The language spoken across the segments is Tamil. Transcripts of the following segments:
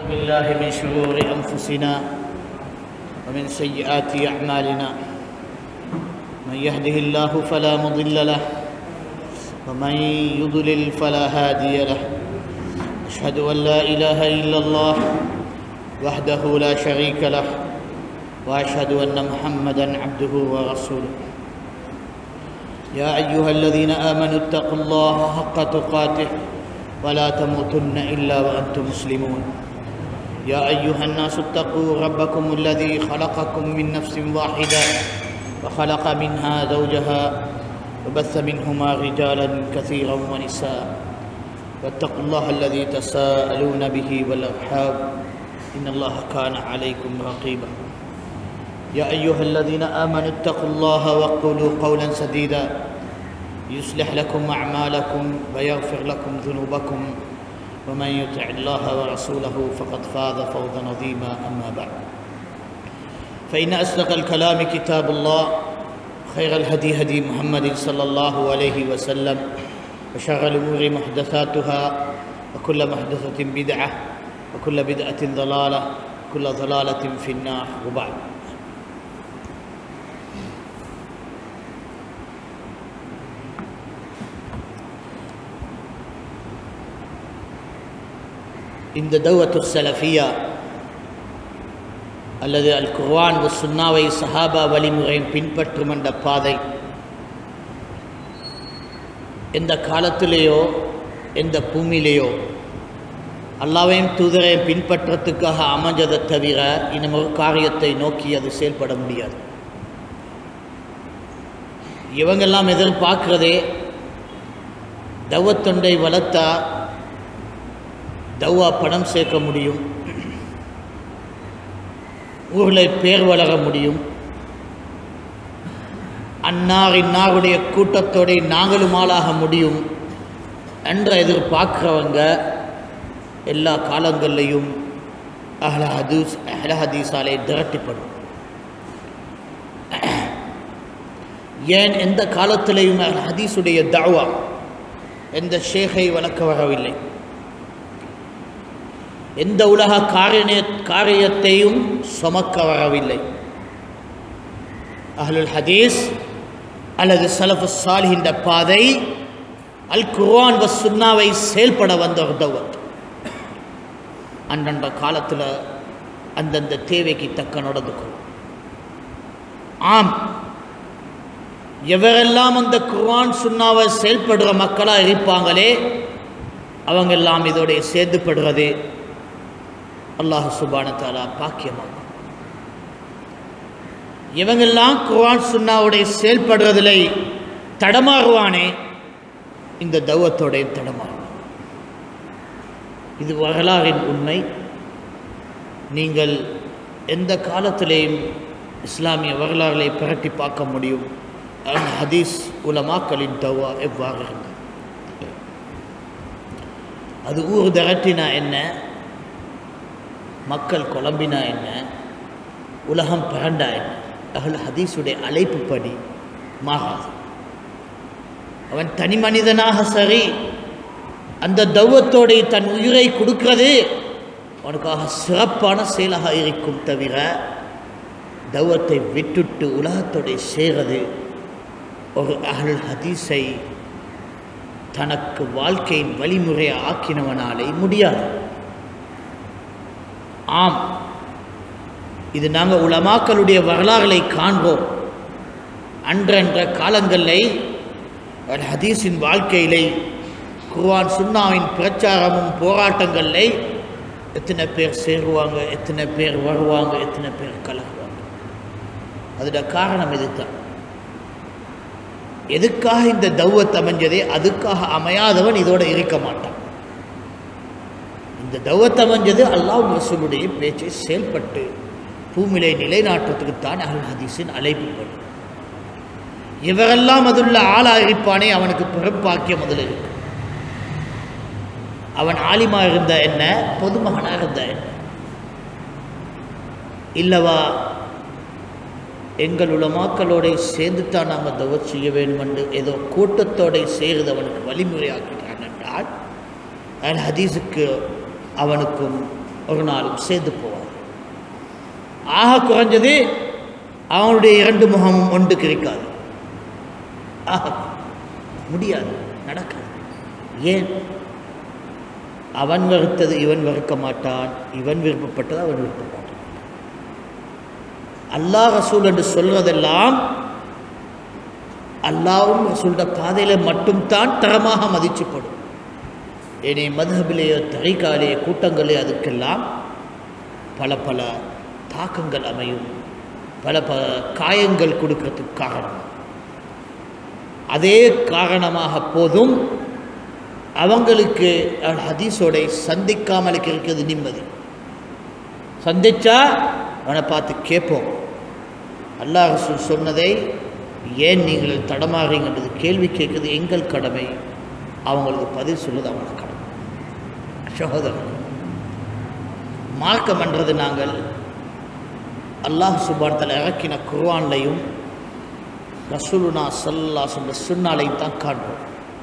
بالله من شرور أنفسنا ومن سيئات أعمالنا من يهده الله فلا مضل له ومن يضلل فلا هادي له أشهد أن لا إله إلا الله وحده لا شريك له وأشهد أن محمدا عبده ورسوله يا أيها الذين آمنوا اتقوا الله حق تقاته ولا تموتن إلا وأنتم مسلمون يا أيها الناس اتقوا ربكم الذي خلقكم من نفس واحدة وخلق منها زوجها وبث منهما رجالا كثيرا ونساء واتقوا الله الذي تساءلون به والأرحام إن الله كان عليكم رقيبا يا أيها الذين آمنوا اتقوا الله وقولوا قولا سديدا يصلح لكم أعمالكم ويغفر لكم ذنوبكم ومن يطع الله ورسوله فقد فاز فوزا عظيما أما بعد فإن أصدق الكلام كتاب الله خير الهدي هدي محمد صلى الله عليه وسلم وشر الأمور محدثاتها وكل محدثة بدعة وكل بدعة ضلالة وكل ضلالة في النار وبعد இந்த தௌவத்து சலஃபியா அல்லது அல் குர்வான் சுன்னாவை சஹாபா வழிமுறையின் பின்பற்றும் என்ற பாதை எந்த காலத்திலேயோ எந்த பூமியிலேயோ அல்லாவையும் தூதரையும் பின்பற்றத்துக்காக அமைஞ்சதை தவிர இன்னும் ஒரு காரியத்தை நோக்கி அது செயல்பட முடியாது இவங்கெல்லாம் எதிர்பார்க்கிறதே தவத்தொண்டை வளர்த்தா தவ்வா பணம் சேர்க்க முடியும் ஊரில் பேர் வளர முடியும் அன்னார் இன்னாருடைய கூட்டத்தோட நாங்களும் ஆளாக முடியும் என்ற எதிர்பார்க்குறவங்க எல்லா காலங்கள்லையும் அஹ்ல ஹதூஸ் அஹ்ல ஹதீஸாலே திரட்டிப்படும் ஏன் எந்த காலத்திலையும் அஹ்ல ஹதீஸுடைய தாவா எந்த ஷேகை வளர்க்க வரவில்லை எந்த உலக காரிய காரியத்தையும் சுமக்க வரவில்லை அஹ்லுல் ஹதீஸ் அல்லது சலஃபு சாலிகின்ற பாதை அல் குர்வான் வ சுன்னாவை செயல்பட வந்த ஒரு தௌவத் அந்தந்த காலத்தில் அந்தந்த தேவைக்கு தக்க நடந்துக்கும் ஆம் எவரெல்லாம் அந்த குர்வான் சுன்னாவை செயல்படுற மக்களாக இருப்பாங்களே அவங்கெல்லாம் இதோடைய சேர்ந்துப்படுறது அல்லாஹ் சுபானத்தாலா பாக்கியமாகும் இவங்கெல்லாம் குர்ஆன் சுன்னாவுடைய செயல்படுறதில் தடமாறுவானே இந்த தௌவத்தோடைய தடமாறுவான் இது வரலாறின் உண்மை நீங்கள் எந்த காலத்திலேயும் இஸ்லாமிய வரலாறுகளை புரட்டி பார்க்க முடியும் ஹதீஸ் உலமாக்களின் தவா எவ்வாறு இருந்தது அது ஊர் திரட்டினா என்ன மக்கள் குழம்பினா என்ன உலகம் பிறண்டா என்ன அகல் ஹதீஸுடைய அழைப்பு படி மாறாது அவன் தனி மனிதனாக சரி அந்த தௌவத்தோடைய தன் உயிரை கொடுக்கிறது அவனுக்காக சிறப்பான செயலாக இருக்கும் தவிர தௌவத்தை விட்டுட்டு உலகத்தோடைய சேரது ஒரு அகல் ஹதீஸை தனக்கு வாழ்க்கையின் வழிமுறையை ஆக்கினவனாலே முடியாது ஆம் இது நாங்கள் உலமாக்களுடைய வரலாறுகளை காண்போம் அன்றன்ற காலங்களில் ஹதீஸின் வாழ்க்கையிலே குர்வான் சுன்னாவின் பிரச்சாரமும் போராட்டங்களில் எத்தனை பேர் சேருவாங்க எத்தனை பேர் வருவாங்க எத்தனை பேர் கலகுவாங்க அதோட காரணம் இதுதான் எதுக்காக இந்த தௌவத் அமைஞ்சதே அதுக்காக அமையாதவன் இதோட இருக்க மாட்டான் இந்த தௌவத் அமைஞ்சது அல்லாஹ் ரசூலுடைய பேச்சை செயல்பட்டு பூமிலை நிலைநாட்டுறதுக்குத்தான் அகல் ஹதீஸின் அழைப்புப்படும் இவரெல்லாம் அதுள்ள ஆளாக இருப்பானே அவனுக்கு பிறப்பாக்கிய முதல் இருக்கு அவன் ஆலிமா இருந்த என்ன பொதுமகனாக இருந்த என்ன இல்லவா எங்கள் உலமாக்களோட சேர்ந்து தான் நாம் தவத் செய்ய வேண்டும் என்று ஏதோ கூட்டத்தோட சேர்ந்து அவனுக்கு வழிமுறையாக்கிட்டான் என்றால் அல் ஹதீஸுக்கு அவனுக்கும் ஒரு நாளும் சேர்ந்து போவார் ஆக குறைஞ்சது அவனுடைய இரண்டு முகமும் ஒன்றுக்கு இருக்காது ஆக முடியாது நடக்காது ஏன் அவன் வெறுத்தது இவன் வெறுக்க மாட்டான் இவன் விருப்பப்பட்டது அவன் விருப்ப மாட்டான் அல்லாஹ் ரசூல் என்று சொல்வதெல்லாம் அல்லாவும் ரசூல்ட பாதையில் மட்டும்தான் தரமாக மதிச்சுப்படும் ஏனே மதுஹபிலேயோ தரிகாலேயோ கூட்டங்களே அதுக்கெல்லாம் பல பல தாக்கங்கள் அமையும் பல பல காயங்கள் கொடுக்கறதுக்கு காரணம் அதே காரணமாக போதும் அவங்களுக்கு அவன் ஹதீஸோட சந்திக்காமலுக்கு இருக்கிறது நிம்மதி சந்திச்சா அவனை பார்த்து கேட்போம் அல்லாஹ் ரசூல் சொன்னதை ஏன் நீங்கள் தடமாறீங்கன்றது கேள்வி கேட்குறது எங்கள் கடமை அவங்களுக்கு பதில் சொல்லுது அவங்களோட கடமை சகோதரன் மார்க்கம் என்றது நாங்கள் அல்லாஹ் சுபானத்தில் இறக்கின குர்வான்லையும் ரசூலுனா சல்லா சொல்ற சுன்னாலையும் தான் காண்போம்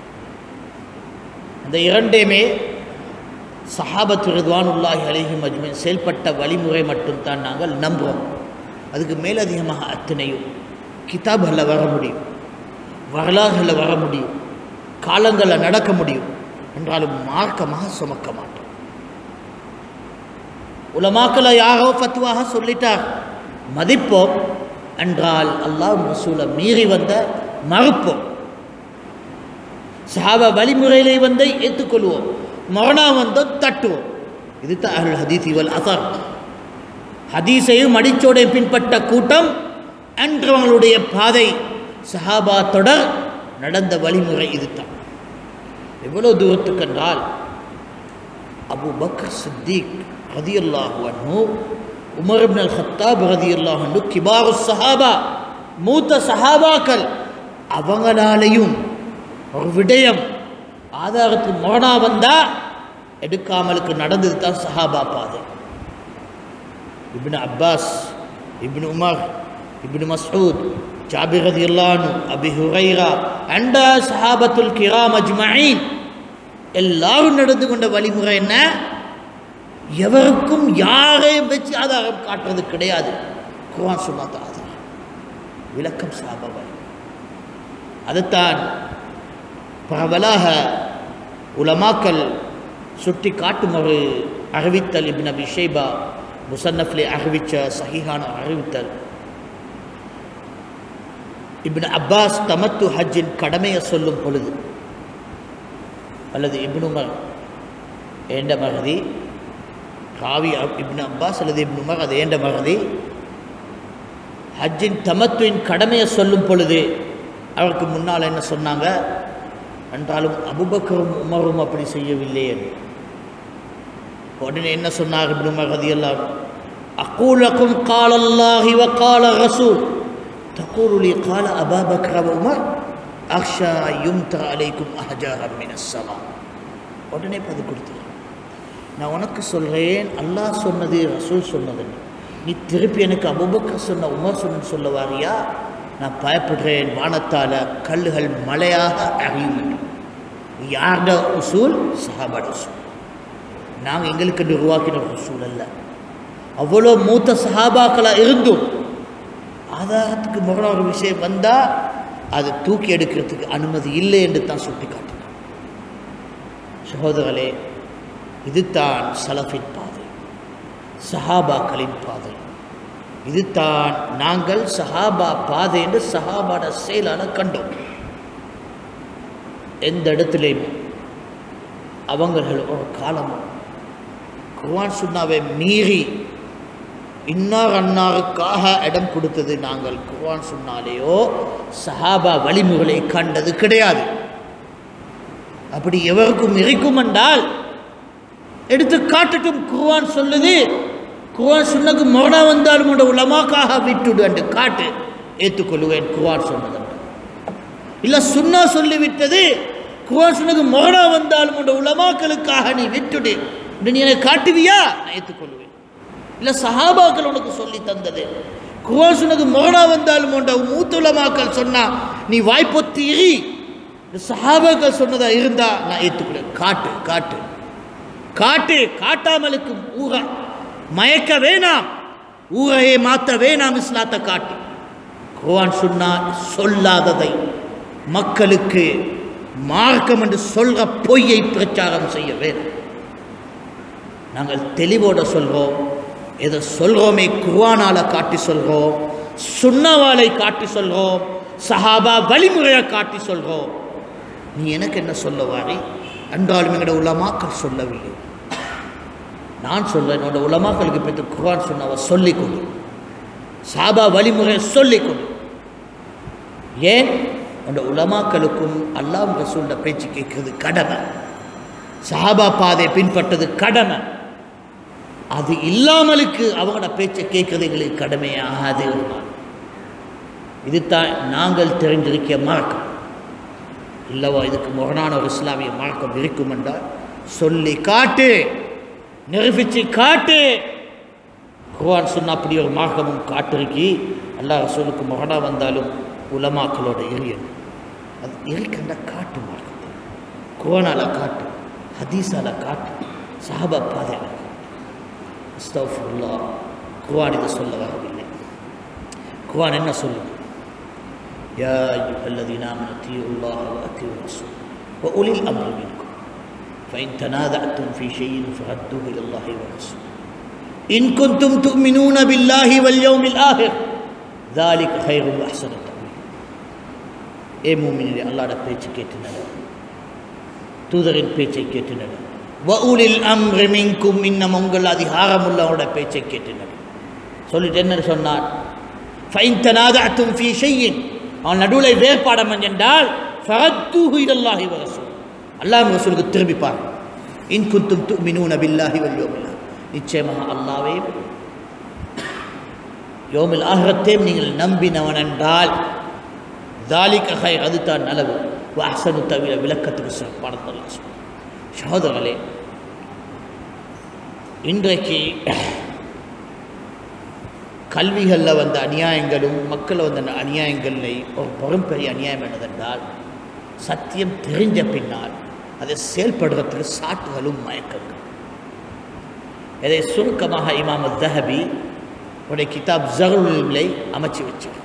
இந்த இரண்டையுமே சஹாபத் ரிதுவானுல்லாஹி அலிஹி மஜ்மின் செயல்பட்ட வழிமுறை மட்டும்தான் நாங்கள் நம்புவோம் அதுக்கு மேலதிகமாக அத்தனையும் கிதாப்களில் வர முடியும் வரலாறுகளில் வர முடியும் காலங்களில் நடக்க முடியும் என்றாலும் மார்க்கமாக சுமக்க மாட்டோம் உலமாக்களை யாரோ ஃபத்வாக சொல்லிட்டார் மதிப்போம் என்றால் அல்லாஹ் ரசூலை மீறி வந்த மறுப்போம் சஹாபா வழிமுறையிலே வந்து ஏற்றுக்கொள்வோம் மரணா வந்தோம் தட்டுவோம் இது தான் அருள் ஹதீஸ் இவல் அசர் ஹதீஸையும் அடிச்சோடையும் பின்பற்ற கூட்டம் என்றவங்களுடைய பாதை சஹாபா தொடர் நடந்த வழிமுறை இதுதான் எவ்வளோ தூரத்துக்கு என்றால் அபு பக்கர் சித்திக் ரதியல்லாஹு அன்ஹு உமர் இப்னு அல் ஹத்தாப் ரதியல்லாஹு அன்ஹு கிபாரு சஹாபா மூத்த சஹாபாக்கள் அவங்களாலையும் ஒரு விடயம் ஆதாரத்துக்கு மரணா வந்தா எடுக்காமலுக்கு நடந்தது தான் சஹாபா பாதை Ibn Abbas Ibn Umar Ibn Masud Jabir ரதியல்லாஹு அபி ஹுரைரா அண்ட சஹாபத்துல் கிராம் அஜ்மஈன் எல்லாரும் நடந்து கொண்ட வழிமுறை என்ன எவருக்கும் யாரையும் வச்சு ஆதாரம் காட்டுறது கிடையாது குர்ஆன் சொல்லாத ஆதாரம் விளக்கம் சாபவர் அதுதான் பரவலாக உலமாக்கள் சுட்டி காட்டும் ஒரு அறிவித்தல் இப்னு அபி ஷைபா முசன்னஃப்லே அறிவித்த சஹீஹான அறிவித்தல் இப்னு அப்பாஸ் தமத்து ஹஜ்ஜின் கடமையை சொல்லும் பொழுது அல்லது இப்னு உமர் ஏண்ட மகதி ராவி இப்னு அப்பாஸ் அல்லது இப்னு உமர் அது ஏண்ட மகதி ஹஜ்ஜின் தமத்துவின் கடமையை சொல்லும் பொழுது அவருக்கு முன்னால் என்ன சொன்னாங்க என்றாலும் அபுபக்கரும் உமரும் அப்படி செய்யவில்லை என்று உடனே என்ன சொன்னார் இப்னு உமர் ரதியல்லாஹு அக்கூலக்கும் கால அல்லாஹி வ கால ரசூல் தகூலு லி கால அபா பக்ர வ உமர் அக்ஷா யும்தா அலைக்கும் அஹஜாரம் மினஸ்ஸலாம் உடனே பதில் கொடுத்தார் நான் உனக்கு சொல்கிறேன் அல்லாஹ் சொன்னது ரசூல் சொன்னது நீ திருப்பி எனக்கு அபுபக்கர் சொன்ன உமர் சொன்னு சொல்ல வாரியா நான் பயப்படுறேன் வானத்தால் கல்லுகள் மழையாக அறியும் என்று யார்ட உசூல் சஹாபாட உசூல் நாங்கள் எங்களுக்கு உருவாக்கின உசூல் அல்ல அவ்வளோ மூத்த சஹாபாக்களாக இருந்தும் ஆதாரத்துக்கு முரண ஒரு விஷயம் வந்தால் அதை தூக்கி எடுக்கிறதுக்கு அனுமதி இல்லை என்று தான் சுட்டி காட்டினார் சகோதரர்களே இதுதான் சலஃபின் பாதை சஹாபாக்களின் பாதை இதுதான் நாங்கள் சஹாபா பாதை என்று சஹாபாட செயலான கண்டோம் எந்த இடத்துலையும் அவங்கள் ஒரு காலமும் குர்ஆன் சுன்னாவை மீறி இன்னார் அன்னாருக்காக இடம் கொடுத்தது நாங்கள் குர்ஆன் சுன்னாலேயோ சஹாபா வழிமுறைகளை கண்டது கிடையாது அப்படி எவருக்கும் இருக்கும் என்றால் எடுத்து காட்டட்டும் குர்ஆன் சொல்லுது குர்ஆன் சொன்னது மரணா வந்தாலும் உண்ட உலமாக்காக விட்டுடு என்று காட்டு ஏற்றுக்கொள்ளுவேன் குர்ஆன் சொன்னது இல்லை சுன்னா சொல்லிவிட்டது குர்ஆன் சொன்னது மரணா வந்தாலும் உண்ட உலமாக்களுக்காக நீ விட்டுடு என்று நீ எனக்கு காட்டுவியா நான் ஏற்றுக்கொள்ளுவேன் இல்லை சஹாபாக்கள் உனக்கு சொல்லி தந்தது குர்ஆன் சொன்னது மரணா வந்தாலும் உண்ட மூத்த உலமாக்கள் சொன்னா நீ வாய்ப்பொத்தி இறி இந்த சஹாபாக்கள் சொன்னதா இருந்தா நான் ஏற்றுக்கொள்வேன் காட்டு காட்டு காட்டு காட்டாமலுக்கு ஊரை மயக்க வேணாம் ஊரையே மாற்ற வேணாம் இஸ்லாத்தை காட்டி குர்ஆன் சொன்னா சொல்லாததை மக்களுக்கு மார்க்கம் என்று சொல்ற பொய்யை பிரச்சாரம் செய்ய வேணும் நாங்கள் தெளிவோட சொல்கிறோம் எதை சொல்கிறோமே குர்ஆனால காட்டி சொல்கிறோம் சுண்ணவாலை காட்டி சொல்கிறோம் சஹாபா வழிமுறையை காட்டி சொல்கிறோம் நீ எனக்கு என்ன சொல்ல வாரி என்றாலும் எங்களோட உலமாக்கள் சொல்லவில்லை நான் சொல்ல என்னோட உலமாக்களுக்கு பற்றி குர்ஆன் சொன்னவ சொல்லிக் கொடு சாபா வழிமுறையை சொல்லிக் கொடு ஏன் அந்த உலமாக்களுக்கும் அல்லாஹ் ரசூல்ட பேச்சு கேட்கறது கடமை சஹாபா பாதை பின்பற்றது கடமை அது இல்லாமலுக்கு அவங்களோட பேச்சை கேட்கறது எங்களுக்கு கடமையாகாது இதுதான் நாங்கள் தெரிஞ்சிருக்க மார்க்கம் இல்லவா இதுக்கு முரணான ஒரு இஸ்லாமிய மார்க்கம் இருக்கும் என்றால் சொல்லி காட்டு நிரூபிச்சு காட்டு குர்ஆன் சொன்ன அப்படி ஒரு மார்க்கமும் காட்டிருக்கி அல்லாஹ் ரசூலுக்கு முரணா வந்தாலும் உலமாக்களோட எரியணும் அது எரிக்கண்ட காட்டு மார்க்கத்தை குர்ஆனால காட்டு ஹதீஸால காட்டு சஹாபா பாதையால காட்டு அஸ்தஃபுல்லா குர்ஆன் இதை சொல்ல வரவில்லை குர்ஆன் என்ன சொல்லுது يا أيها الذين آمنوا أطيعوا الله وأطيعوا الرسول وأولي الأمر منكم فإن تنازعتم في شيء فردوه إلى الله والرسول إن كنتم تؤمنون بالله واليوم الآخر ذلك خير وأحسن تأويل ஏ மூமினிலே அல்லாட பேச்சு கேட்டு நட தூதரின் பேச்சை கேட்டு நட வஉலில் அம்ரி மின்கும் இன்னும் உங்கள் அதிகாரமுள்ளவரோட பேச்சை கேட்டு நட சொல்லிட்டு என்ன சொன்னார் ஃபைன் தனாதஅத்தும் ஃபீ ஷையின் அவன் நடுவில் வேறுபாடம் என்றால் ஃபரத்தூஹு இலல்லாஹி வ ரசூல் அல்லாஹ் ரசூலுக்கு திரும்பி பாரு இன் குந்தும் துமினூன பில்லாஹி வல் யௌமில் நிச்சயமாக அல்லாவே யோமில் ஆகத்தையும் நீங்கள் நம்பினவன் என்றால் தாலிக ஹை அதுதான் நலவு அஹ்சனு தவிர விளக்கத்துக்கு சிறப்பானது சகோதரர்களே இன்றைக்கு கல்விகளில் வந்த அநியாயங்களும் மக்களில் வந்த அநியாயங்களை ஒரு பெரும்பெரிய அநியாயம் என்னதென்றால் சத்தியம் தெரிஞ்ச பின்னால் அதை செயல்படுறதுக்கு சாட்டுகளும் மயக்கங்கள் இதை சுருக்கமாக இமாம் தஹபி உடைய கிதாப் ஜருலை அமைச்சு வச்சார்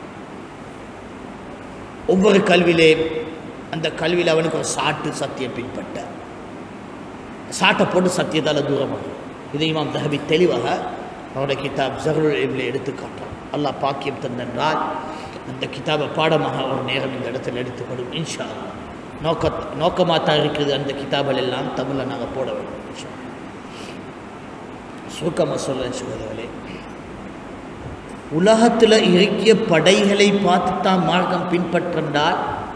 ஒவ்வொரு கல்வியிலே அந்த கல்வியில் அவனுக்கு ஒரு சாட்டு சத்தியம் பின்பற்ற சாட்டை போட்டு சத்தியத்தால் தூரமாக இது இமாம் தஹபி தெளிவாக அவருடைய கிதாப் ஜஹருல் இப்ல எடுத்து காட்டுறான் அல்லாஹ் பாக்கியம் தந்தென்றால் அந்த கிதாபை பாடமாக ஒரு நேரம் இந்த இடத்துல எடுத்துப்படும் இன்ஷா அல்லாஹ். நோக்க நோக்கமாக தான் இருக்குது அந்த கிதாபல் எல்லாம் தமிழில் நாங்கள் போட வேண்டும் இன்ஷா அல்லாஹ். சுருக்கமாக சொல்கிறேன் சகோதரர்களே உலகத்தில் இறக்கிய படைகளை பார்த்து தான் மார்க்கம் பின்பற்றென்றால்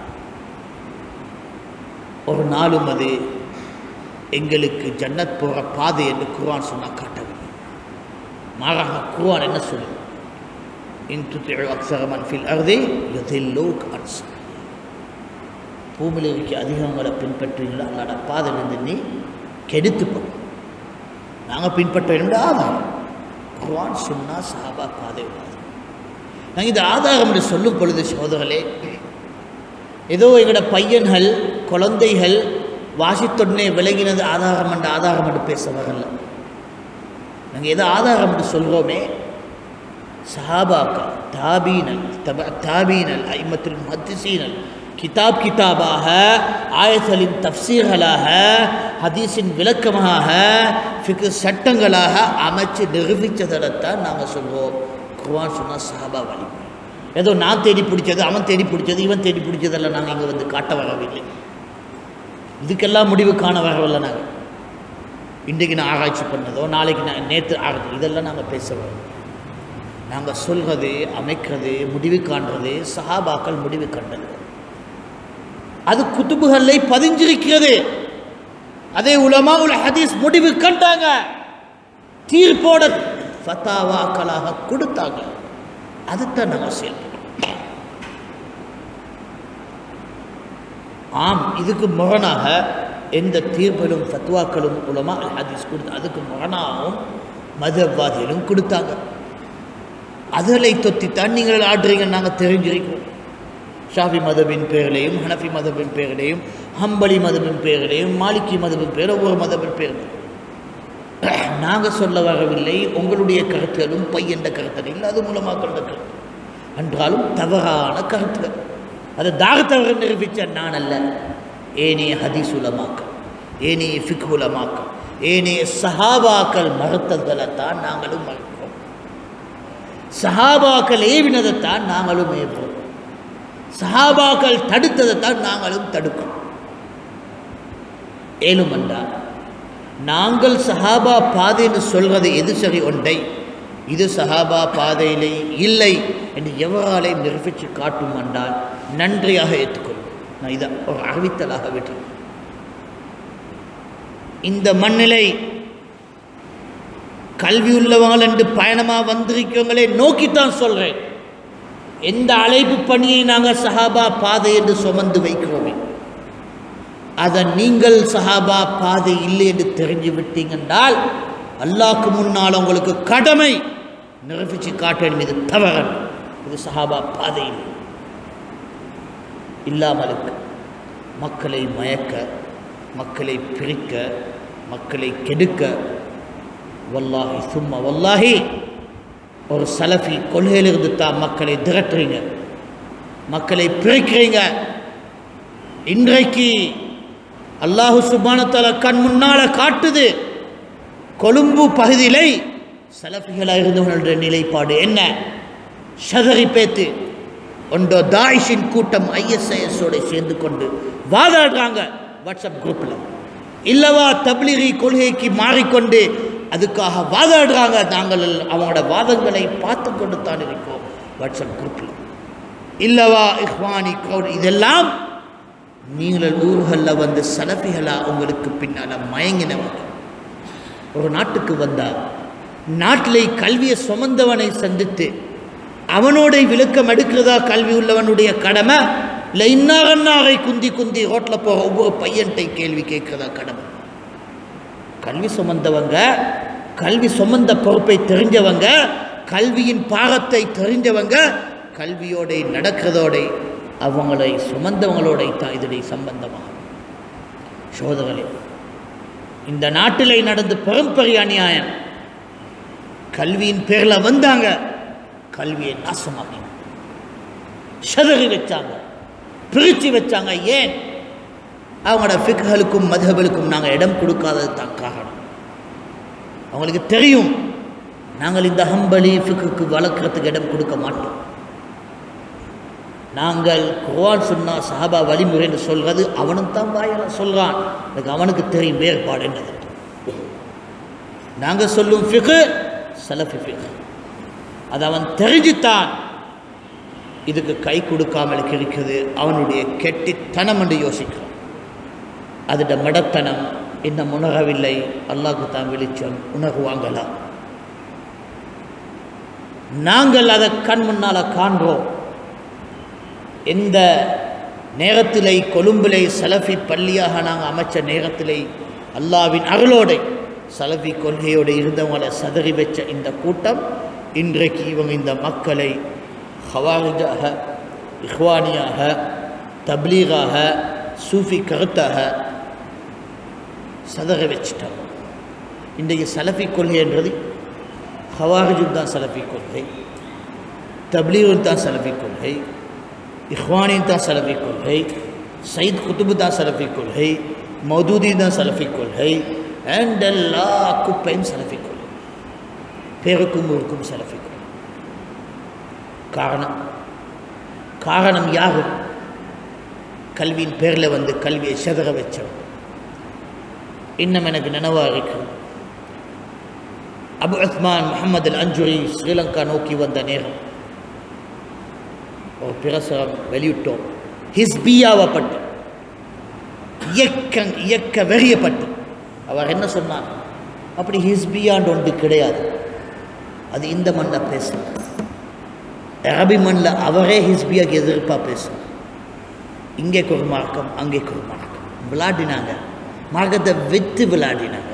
ஒரு நாளும் அது எங்களுக்கு ஜன்னத் போகிற பாதை என்று குர்ஆன் சொன்னால் காட்டவில்லை மாறாக குர்ஆன் என்ன சொல்லுது இன் துத்திஉ அக்ஸர மன் ஃபில் அர்தி யுதில்லூக் அன் சபீல். பூமியில் இருக்க அதிகங்களை பின்பற்றுங்களா அல்லாட பாதையிலிருந்து நீ கெடுத்து போடும் நாங்கள் பின்பற்ற வேண்டும் ஆதாரம் குர்ஆன் சொன்னா சஹாபா பாதை உள்ளது நாங்கள் இந்த ஆதாரம் என்று சொல்லும் பொழுது சோதர்களே ஏதோ எங்களோட பையன்கள் குழந்தைகள் வாசித்தொடனே விளங்கினது ஆதாரம் என்று ஆதாரம் என்று பேச வரல நாங்கள் எதை ஆதாரம் என்று சொல்கிறோமே சஹாபாக்கள் தாபீனல் தப தாபீனல் ஐமத்துல் முஹத்திசீனல் கிதாப் கிதாபாக ஆயத்தலின் தப்சீர்களாக ஹதீஸின் விளக்கமாக ஃபிக்கு சட்டங்களாக அமைச்சு நிரூபித்ததைத்தான் நாங்கள் சொல்வோம் குர்ஆன் சொன்னால் சஹாபா வழிமுறை ஏதோ நான் தேடி பிடிச்சது அவன் தேடி பிடிச்சது இவன் தேடி பிடிச்சதெல்லாம் நாங்கள் இங்கே வந்து காட்ட வரவில்லை இதுக்கெல்லாம் முடிவு காண வரவில்லை நாங்கள் இன்றைக்கு நான் ஆராய்ச்சி பண்ணதோ நாளைக்கு நான் நேற்று ஆராய்ச்சி இதெல்லாம் நாங்கள் பேச வரோம் நாங்கள் சொல்கிறது அமைக்கிறது முடிவு காண்றது சஹாபாக்கள் முடிவு கண்டது அது குத்துபுகளை பதிஞ்சிருக்கிறது அதே உலமா உல ஹதீஸ் முடிவு கண்டாங்க தீர்ப்போட ஃபத்தாவாக்களாக கொடுத்தாங்க அதுதான் நாங்கள் செயல்படுறோம் ஆம் இதுக்கு முரணாக எந்த தீர்ப்பிலும் ஃபத்வாக்களும் உலமா அல் ஹதீஸ் கொடுத்து அதுக்கு முரணாகவும் மதவாதிகளும் கொடுத்தாங்க அதனை தொத்தித்தான் நீங்கள் ஆடுறீங்க நாங்கள் தெரிஞ்சிருக்கோம் ஷாஃபி மதபின் பேரிலையும் ஹனஃபி மதபின் பேரிலையும் ஹம்பலி மதபின் பேரிலையும் மாலிக்கி மதபின் பேர் ஒவ்வொரு மதபின் பேர் நாங்கள் சொல்ல வரவில்லை உங்களுடைய கருத்துகளும் பையன்ற கருத்துகள் இல்லை அது மூலமாக்கள கருத்து என்றாலும் தவறான கருத்துகள் அதை தாகத்தவரை நிரூபித்த நான் அல்ல ஏனைய ஹதீஸ் உலமாக்கள் ஏனைய ஃபிக் உலமாக்கள் ஏனைய சஹாபாக்கள் மறுத்ததுகளைத்தான் நாங்களும் மறுக்கிறோம் சஹாபாக்கள் ஏவினதைத்தான் நாங்களும் ஏவுறோம் சஹாபாக்கள் தடுத்ததைத்தான் நாங்களும் தடுக்கிறோம் ஏலும் என்றால் நாங்கள் சஹாபா பாதைன்னு சொல்வது எது சரி ஒன்றை இது சஹாபா பாதையிலே இல்லை என்று எவராலே நிரூபித்து காட்டும் என்றால் நன்றியாக ஏற்றுக்கொள்ளும் நான் இதை ஒரு அறிவித்தலாக விட்டு இந்த மண்ணிலை கல்வி உள்ளவங்கள் என்று பயணமாக வந்திருக்கவங்களே நோக்கித்தான் சொல்கிறேன் எந்த அழைப்பு பணியை நாங்கள் சஹாபா பாதை என்று சுமந்து வைக்கிறோமே அதை நீங்கள் சஹாபா பாதை இல்லை என்று தெரிஞ்சு விட்டீங்கன்றால் அல்லாஹ்க்கு முன்னால் உங்களுக்கு கடமை நிரூபித்து காட்ட வேண்டியது தவறன் இது சஹாபா பாதை இல்லை இல்லாமலுக்கு மக்களை மயக்க மக்களை பிரிக்க மக்களை கெடுக்க வல்லாஹி சும்மா வல்லாஹி ஒரு சலஃபி கொள்கையிலிருந்து தான் மக்களை திரட்டுறீங்க மக்களை பிரிக்கிறீங்க இன்றைக்கு அல்லாஹு சுபானத்தால கண் முன்னால காட்டுது கொழும்பு பகுதியிலை சலஃபிகளாக இருந்தவர்களுடைய நிலைப்பாடு என்ன சதறி பேத்து ஒன்றோ தாயிஷின் கூட்டம் ஐஎஸ்ஐஎஸோட சேர்ந்து கொண்டு வாதாடுறாங்க வாட்ஸ்அப் குரூப்பில் இல்லவா தப்லீகி கொள்கைக்கு மாறிக்கொண்டு அதுக்காக வாதாடுறாங்க நாங்கள் அவங்களோட வாதங்களை பார்த்து கொண்டு தான் இருக்கோம் வாட்ஸ்அப் குரூப்பில் இல்லவா இஹ்வானி கவுன் இதெல்லாம் நீங்கள் ஊர்களில் வந்து சலபிகளா உங்களுக்கு பின்னால் மயங்கினவங்க ஒரு நாட்டுக்கு வந்தால் நாட்டிலே கல்வியை சுமந்தவனை சந்தித்து அவனோட விளக்கம் எடுக்கிறதா கல்வி உள்ளவனுடைய கடமை இல்லை இன்னாகன்னாரை குந்தி குந்தி ரோட்டில் போகிற ஒவ்வொரு பையன்ட்டை கேள்வி கேட்கிறதா கடமை கல்வி சுமந்தவங்க கல்வி சுமந்த பொறுப்பை தெரிஞ்சவங்க கல்வியின் பாகத்தை தெரிஞ்சவங்க கல்வியோட நடக்கிறதோட அவங்களை சுமந்தவங்களோட தான் இதனை சம்பந்தமாகும் சோதர்களே இந்த நாட்டில் நடந்து பெரும்பெரிய அநியாயம் கல்வியின் பேரில் வந்தாங்க கல்வியை நாசமாகி சதறி வச்சாங்க பிரித்து வச்சாங்க ஏன் அவங்களோட ஃபிக்குகளுக்கும் மதுகளுக்கும் நாங்கள் இடம் கொடுக்காதது தான் காரணம் அவங்களுக்கு தெரியும் நாங்கள் இந்த ஹம்பலி ஃபிக்குக்கு வளர்க்குறதுக்கு இடம் கொடுக்க மாட்டோம் நாங்கள் குர்ஆன் சொன்னா சஹாபா வழிமுறைன்னு சொல்கிறது அவனும் தான் வாயில சொல்கிறான் எனக்கு அவனுக்கு தெரியும் வேறுபாடு என்னது நாங்கள் சொல்லும் ஃபிகு சலஃபி ஃபிகு அது அவன் தெரிஞ்சுத்தான் இதுக்கு கை கொடுக்காமல் இருக்குது அவனுடைய கெட்டித்தனம் என்று யோசிக்கிறான் அதோட மடத்தனம் இன்னும் உணரவில்லை அல்லாஹ்க்கு தான் வெளிச்சம் உணர்வாங்களா நாங்கள் அதை கண் முன்னால் காண்கிறோம் எந்த நேரத்திலே கொழும்பிலே சலஃபி பள்ளியாக நாங்கள் அமைச்ச நேரத்திலே அல்லாவின் அருளோடு சலஃபி கொள்கையோடு இருந்தவங்களை சதறி வச்ச இந்த கூட்டம் இன்றைக்கு இவங்க இந்த மக்களை ஹவாரிஜாக இஹ்வானியாக தப்லீகாக சூஃபி கருத்தாக சதற வச்சிட்டாங்க இன்றைக்கு சலஃபி கொள்கைன்றது ஹவாரிஜும் தான் சலஃபி கொள்கை தப்லீகும் தான் சலஃபி கொள்கை இஹ்வானின் தான் சலஃபி கொள்கை சயித் குத்துபு தான் சலஃபி கொள்கை மௌதூதி தான் சலஃபி கொள்கை அண்ட் எல்லா குப்பையும் சலஃபி கொள்கை பேருக்கும் ஊருக்கும் சலஃபி கொள்கை காரணம் காரணம் யாரும் கல்வியின் பேரில் வந்து கல்வியை செதற வச்சவன் இன்னும் எனக்கு நினைவாக இருக்கு அபு உஸ்மான் முகமது அல் அஞ்சுரி ஸ்ரீலங்கா நோக்கி வந்த நேரம் ஒரு பிரசுரம் வெளியிட்டோம் ஹிஸ்பியாவப்பட்டு இயக்க இயக்க வெறியப்பட்டு அவர் என்ன சொன்னார் அப்படி ஹிஸ்பியாண்டு ஒன்று கிடையாது அது இந்த மண்ணில் பேசுகிறார் அரபி மண்ணில் அவரே ஹிஸ்பியாக்கு எதிர்ப்பாக பேசுகிறார் இங்கே ஒரு மார்க்கம் அங்கே ஒரு மார்க்கம் விளையாடினாங்க மார்க்கத்தை விற்று விளையாடினாங்க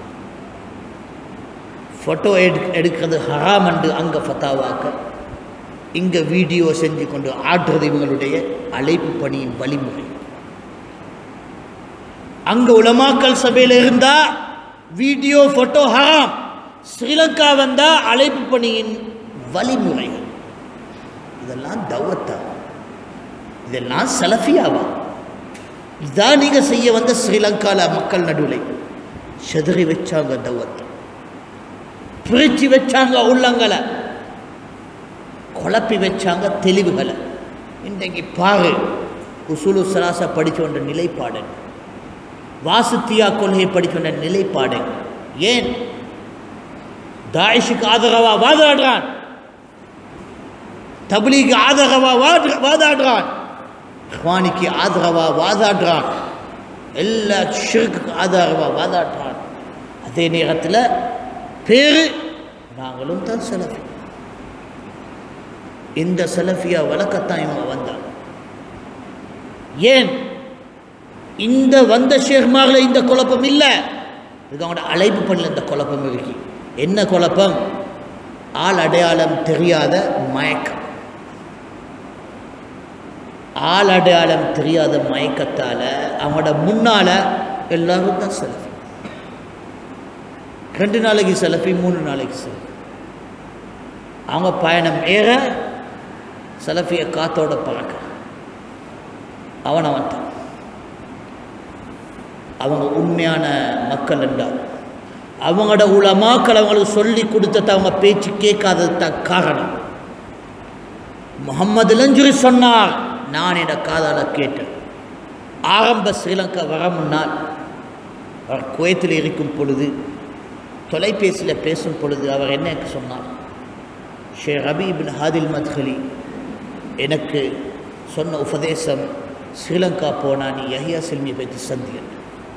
ஃபோட்டோ எடு எடுக்கிறது ஹராம் என்று அங்கே ஃபத்தாவாக்க இங்கே வீடியோ செஞ்சு கொண்டு ஆடுறது இவங்களுடைய அழைப்பு பணியின் வழிமுறை அங்கே உலமாக்கல் சபையில் இருந்தால் வீடியோ ஃபோட்டோ ஹராம் ஸ்ரீலங்கா வந்தால் அழைப்பு பணியின் வழிமுறைகள் இதெல்லாம் தவத்தா இதெல்லாம் சலஃபியாவா இதான் நீங்கள் செய்ய வந்த ஸ்ரீலங்காவில் மக்கள் நடுவில் செதறி வச்சாங்க தவத்தை பிரிச்சு வச்சாங்க உள்ளங்களை குழப்பி வச்சாங்க தெளிவுகளை இன்றைக்கு பாரு உசுலு சலாசா படிச்சோன்ற நிலைப்பாடு வாசுத்தியா கொள்கை படிச்சோன்ற நிலைப்பாடு ஏன் தாயிஷுக்கு ஆதரவா வாதாடுறான் தபிலிக்கு ஆதரவா வாடு வாதாடுறான் இஹ்வானிக்கு ஆதரவா வாதாடுறான் எல்லா ஷிர்க்கு ஆதரவா வாதாடுறான் அதே நேரத்தில் பேரு நாங்களும் தான் செலஃபி இந்த செலஃபியா வழக்கத்தான் இவங்க வந்தாங்க ஏன் இந்த வந்த ஷேர்மாரில் இந்த குழப்பம் இல்லை இது அவங்களோட அழைப்பு பண்ணல இந்த குழப்பம் இருக்கு என்ன குழப்பம் ஆள் அடையாளம் தெரியாத மயக்கம் ஆள் அடையாளம் தெரியாத மயக்கத்தால் அவங்களோட முன்னால் எல்லாரும் தான் செலஃபி ரெண்டு நாளைக்கு செலஃபி மூணு நாளைக்கு செலஃபி அவங்க பயணம் ஏற செலஃபியை காத்தோட பறக்க அவன் அவன் தான் அவங்க உண்மையான மக்கள் என்றால் அவங்களோட உலமாக்கள் அவங்களுக்கு சொல்லி கொடுத்தது அவங்க பேச்சு கேட்காதது தான் காரணம் முகமது லஞ்சுரி சொன்னார் நான் என் காதால கேட்டேன் ஆரம்ப ஸ்ரீலங்கா வர முன்னால் அவர் குவைத்தில் இருக்கும் பொழுது தொலைபேசியில் பேசும் பொழுது அவர் என்ன எனக்கு சொன்னார் ஷே ரபி பின் ஹாதில் மத்ஹலி எனக்கு சொன்ன உபதேசம் ஸ்ரீலங்கா போனால் நீ யஹியா செல்மியை பற்றி சந்தியன்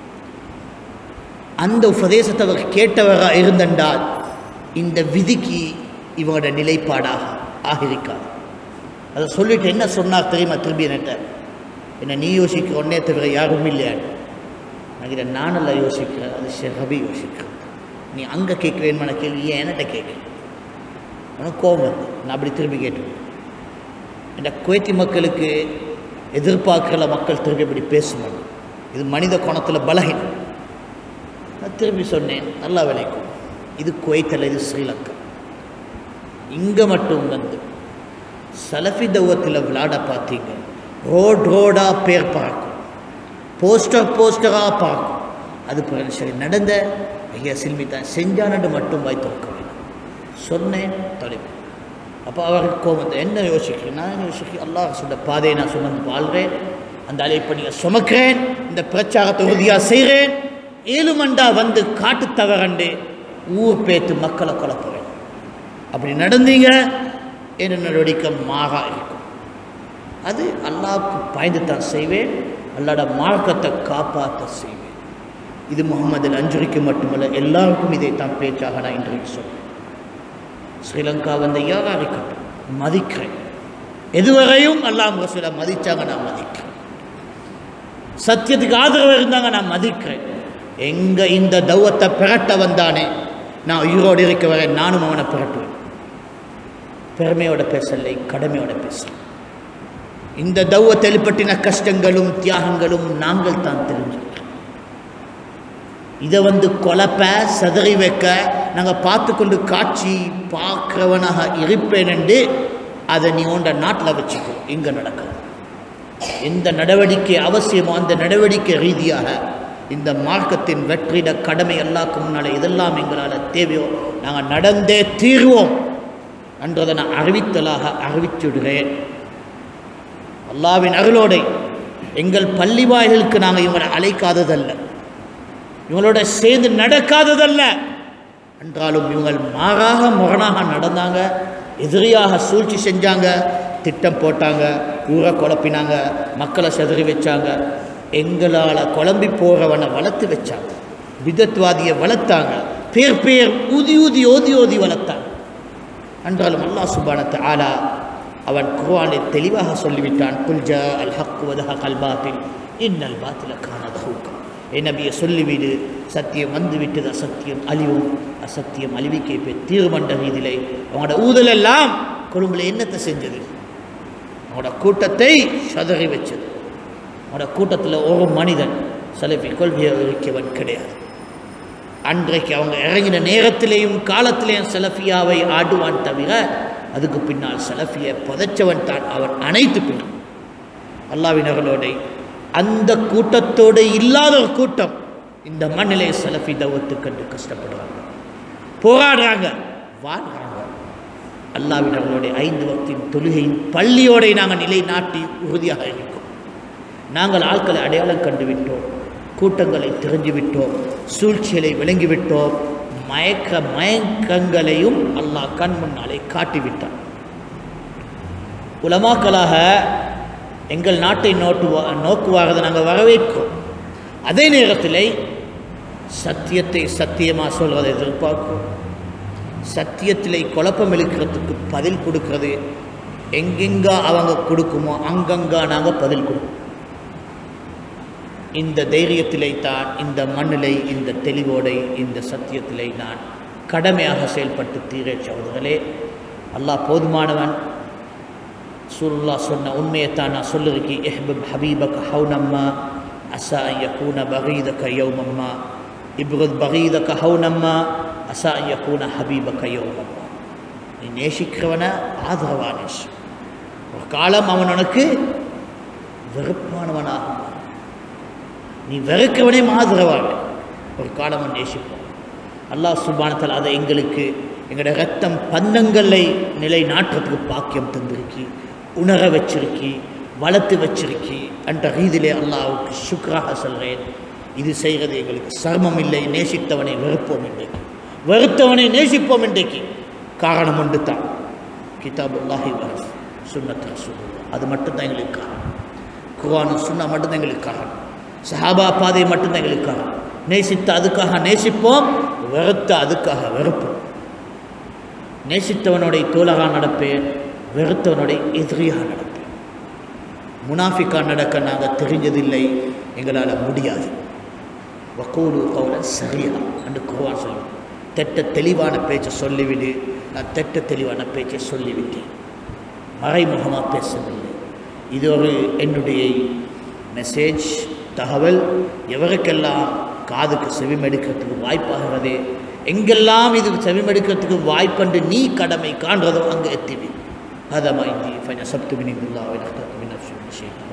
அந்த உபதேசத்தை அவர் கேட்டவராக இருந்தென்றால் இந்த விதிக்கு இவங்களோட நிலைப்பாடாக ஆகிருக்காது அதை சொல்லிட்டு என்ன சொன்னார் தெரியுமா திரும்பி என்கிட்ட என்ன நீ யோசிக்கிற ஒன்னே தவிர யாரும் இல்லையான்னு நான் இதை நானெல்லாம் யோசிக்கிறேன் அது ஷெஹபி யோசிக்கிறேன் நீ அங்கே கேட்குறேன்னு கேள்வி ஏன் என்கிட்ட கேட்குறேன் உனக்கு கோபம் வந்து நான் அப்படி திரும்பி கேட்டேன் இந்த குவைத்தி மக்களுக்கு எதிர்பார்க்கிற மக்கள் திரும்பி இப்படி பேசுவாங்க இது மனித கோணத்தில் பலகீனம் நான் திரும்பி சொன்னேன் நல்லா விளைக்கும் இது குவைத்தில் இது ஸ்ரீலங்கா இங்கே மட்டும் வந்து சலஃபி தௌவத்தில் விளையாட பார்த்தீங்க ரோட் ரோடாக பேர் பார்க்கும் போஸ்டர் போஸ்டராக பார்க்கும் அது பிறகு சரி நடந்த ஐயா சில்மி தான் செஞ்சானது மட்டும் வாய் தோக்க வேணும் சொன்னேன் தொலைவு அப்போ அவருக்கு கோபத்தை என்ன யோசிக்கிறேன் நான் யோசிக்கிறேன் அல்லாஹ் சொன்ன பாதையை நான் சுமந்து வாழ்கிறேன் அந்த அழைப்பணியை சுமக்கிறேன் இந்த பிரச்சாரத்தை உறுதியாக செய்கிறேன் ஏழுமண்டா வந்து காட்டு தவறண்டு ஊர் பேத்து மக்களை குழப்புவேன் அப்படி நடந்தீங்க என்ன நடவடிக்கை மாறா இருக்கும் அது அல்லாவுக்கு பாய்ந்து தான் செய்வேன் அல்லாட மார்க்கத்தை காப்பாற்ற செய்வேன் இது முகமது அஞ்சுரிக்கு மட்டுமல்ல எல்லாருக்கும் இதைத்தான் பேச்சாக நான் இன்றைக்கு சொல்றேன் ஸ்ரீலங்கா வந்த யாரா இருக்கட்டும் மதிக்கிறேன் எதுவரையும் அல்லாம் ரசூலை மதிச்சாங்க நான் மதிக்கிறேன் சத்தியத்துக்கு ஆதரவு இருந்தாங்க நான் மதிக்கிறேன் எங்க இந்த தௌவத்தை பிரட்ட வந்தானே நான் உயிரோடு இருக்க வரை நானும் அவனை பிரட்டுவேன் பெருமையோட பேசலை கடமையோட பேசலை இந்த தௌவத்தை வெளிப்பட்டின கஷ்டங்களும் தியாகங்களும் நாங்கள் தான் தெரிஞ்சுக்கிறோம் இதை வந்து கொலப்ப சதறி வைக்க நாங்கள் பார்த்து கொண்டு காட்சி பார்க்கிறவனாக இருப்பேன் என்று அதை நீ உண்ட நாட்டில் வச்சுக்கோ இங்கே நடக்கும் எந்த நடவடிக்கை அவசியமோ அந்த நடவடிக்கை ரீதியாக இந்த மார்க்கத்தின் வெற்றிட கடமை எல்லாருக்கும் முன்னால் இதெல்லாம் எங்களால் தேவையோ நாங்கள் நடந்தே தீர்வோம் என்றதை நான் அறிவித்தலாக அறிவிச்சுடுகிறேன் அல்லாவின் அருளோடை எங்கள் பள்ளி வாயிலுக்கு நாங்கள் இவங்களை அழைக்காததல்ல இவங்களோட சேர்ந்து நடக்காததல்ல என்றாலும் இவங்கள் மாறாக முரணாக நடந்தாங்க எதிரியாக சூழ்ச்சி செஞ்சாங்க திட்டம் போட்டாங்க ஊரை குழப்பினாங்க மக்களை செதறி வச்சாங்க எங்களால் குழம்பி போகிறவனை வளர்த்து வச்சாங்க விதத்வாதியை வளர்த்தாங்க பேர் பேர் ஊதி ஊதி ஓதி ஓதி வளர்த்தாங்க என்றாலும் அல்லாஹ் சுபானத்தை ஆலா அவன் குர்ஆனை தெளிவாக சொல்லிவிட்டான் புல்ஜா அல் ஹக்கு வதஹ கல் பாத்தில் இன்னல் பாத்தில காணது ஹூக்கம் என் நபியை சொல்லிவிடு சத்தியம் வந்து விட்டது அசத்தியம் அழிவும் அசத்தியம் அழிவிக்கை போய் தீர்மண்ட ரீதியிலே அவங்களோட ஊதல் எல்லாம் கொழும்புல என்னத்தை செஞ்சது அவங்களோட கூட்டத்தை சதறி வச்சது அவங்களோட கூட்டத்தில் ஒரு மனிதன் சலஃபி கொள்கையை இருக்கவன் கிடையாது அன்றைக்கு அவங்க இறங்கின நேரத்திலேயும் காலத்திலேயும் செலஃபியாவை ஆடுவான் தவிர அதுக்கு பின்னால் செலஃபியை புதைச்சவன் தான் அவன் அனைத்து பின் அல்லாவினர்களோட அந்த கூட்டத்தோடு இல்லாத ஒரு கூட்டம் இந்த மண்ணிலே செலஃபி தவத்துக்கண்டு கஷ்டப்படுறாங்க போராடுறாங்க வாழ்றாங்க அல்லாவினர்களுடைய ஐந்து வக்தின் தொழுகையின் பள்ளியோடை நாங்கள் நிலைநாட்டி உறுதியாக இருக்கோம் நாங்கள் ஆட்களை அடையாளம் கண்டுவிட்டோம் கூட்டங்களை தெரிஞ்சுவிட்டோம் சூழ்ச்சிகளை விளங்கிவிட்டோம் மயக்க மயக்கங்களையும் அல்லாஹ் கண் முன்னாலே காட்டிவிட்டான் உலமாக்களாக எங்கள் நாட்டை நோட்டு நோக்குவாரதை நாங்கள் வரவேற்கிறோம் அதே நேரத்தில் சத்தியத்தை சத்தியமாக சொல்வதை எதிர்பார்க்கிறோம் சத்தியத்திலே குழப்பம் இழுக்கிறதுக்கு பதில் கொடுக்கறது எங்கெங்க அவங்க கொடுக்குமோ அங்கங்க நாங்கள் பதில் கொடுப்போம் இந்த தைரியத்திலே தான் இந்த மண்ணிலை இந்த தெளிவோடை இந்த சத்தியத்திலே நான் கடமையாக செயல்பட்டு தீரே சகோதரர்களே அல்லாஹ் போதுமானவன் சுல்லா சொன்ன உண்மையைத்தான் நான் சொல்லிருக்கேன் எஹ்பப் ஹபீபக் ஹவுனம்மா அசா யக்கூன பகீதக யௌமம்மா இப்ருத் பகீதக ஹவுனம்மா அசா யக்கூன ஹபீபக யௌமம்மா நீ நேசிக்கிறவனை ஆதரவா நேசி ஒரு காலம் அவன் உனக்கு வெறுப்பானவனாகும் நீ வெறுக்கிறவனே ஆதரவாக ஒரு காலம் அவன் நேசிப்பான் அல்லாஹ் சுபானத்தில் அதை எங்களுக்கு எங்களோட ரத்தம் பந்தங்களை நிலை நாட்டுறதுக்கு பாக்கியம் தந்திருக்கி உணர வச்சிருக்கி வளர்த்து வச்சிருக்கி என்ற ரீதியிலே அல்லாவுக்கு சுக்ராக சொல்கிறேன் இது செய்கிறது எங்களுக்கு சர்மம் இல்லை நேசித்தவனை வெறுப்போம் இன்றைக்கு வெறுத்தவனை நேசிப்போம் இன்றைக்கு காரணம் ஒன்று தான் கிதாபுல்லாஹி வர சுண்ணத் ரசூலுல்லாஹ் அது மட்டும்தான் எங்களுக்கு காரணம் குர்ஆனும் சுன்னா மட்டும்தான் எங்களுக்கு காரணம் சஹாபா பாதை மட்டும்தான் எங்களுக்கு காரணம் நேசித்த அதுக்காக நேசிப்போம் வெறுத்த அதுக்காக வெறுப்போம் நேசித்தவனுடைய தோழராக நடப்பேன் வெறுத்தவனுடைய எதிரியாக நடப்பேன் முனாஃபிக்கா நடக்க நாங்கள் தெரிஞ்சதில்லை எங்களால் முடியாது வக்கூலு கவுல சரியா என்று குர்ஆன் சொல்லும் தெட்ட தெளிவான பேச்சை சொல்லிவிடு நான் தெட்ட தெளிவான பேச்சை சொல்லிவிட்டேன் மறைமுகமாக பேசவில்லை இது ஒரு என்னுடைய மெசேஜ் தகவல் எவருக்கெல்லாம் காதுக்கு செவிமெடுக்கிறதுக்கு வாய்ப்பாகிறதே எங்கெல்லாம் இது செவிமெடுக்கிறதுக்கு வாய்ப்பண்டு நீ கடமை காண்றதோ அங்கே எத்திவி هذا ما عندي فنسبت من عند الله ونخترت من نفسي من شيء